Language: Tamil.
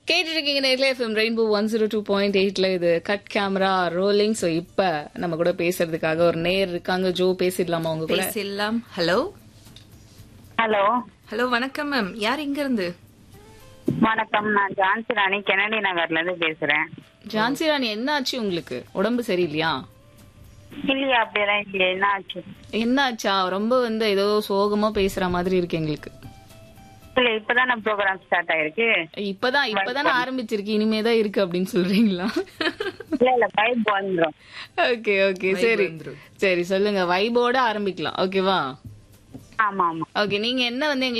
கேட்டு இருக்கீங்க நேர்ல FM rainbow one zero two point எயிட்ல இது கட் கேமரா ரோலிங் ஸோ இப்ப நம்ம கூட பேசுறதுக்காக ஒரு நேர் இருக்காங்க ஜோ பேசிடலாமா உங்க கூட பேசலாம் ஹலோ ஹலோ ஹலோ வணக்கம் மேம் யார் இங்க இருந்து வணக்கம் நான் ஜான்சி ராணி கெனடி நகர்ல இருந்து பேசுறேன் ஜான்சி ராணி என்ன ஆச்சு உங்களுக்கு உடம்பு சரியில்லையா இல்லையா அப்படியெல்லாம் இல்லையா என்ன ஆச்சு என்ன ஆச்சா ரொம்ப வந்து ஏதோ சோகமா பேசுற மாதிரி இருக்கு எங்களுக்கு இல்ல இப்பதானே ப்ரோக்ராம் ஸ்டார்ட் ஆயிருக்கு இப்பதான் இப்பதானே ஆரம்பிச்சிருக்கு இனிமேதான் இருக்கு அப்படின்னு சொல்றீங்களா இல்ல இல்ல பைப் வந்துரும் ஓகே ஓகே சரி சரி சொல்லுங்க வைபோட ஆரம்பிக்கலாம் ஓகேவா ஆமா ஆமா ஓகே நீங்க என்ன வந்து எங்களுக்கு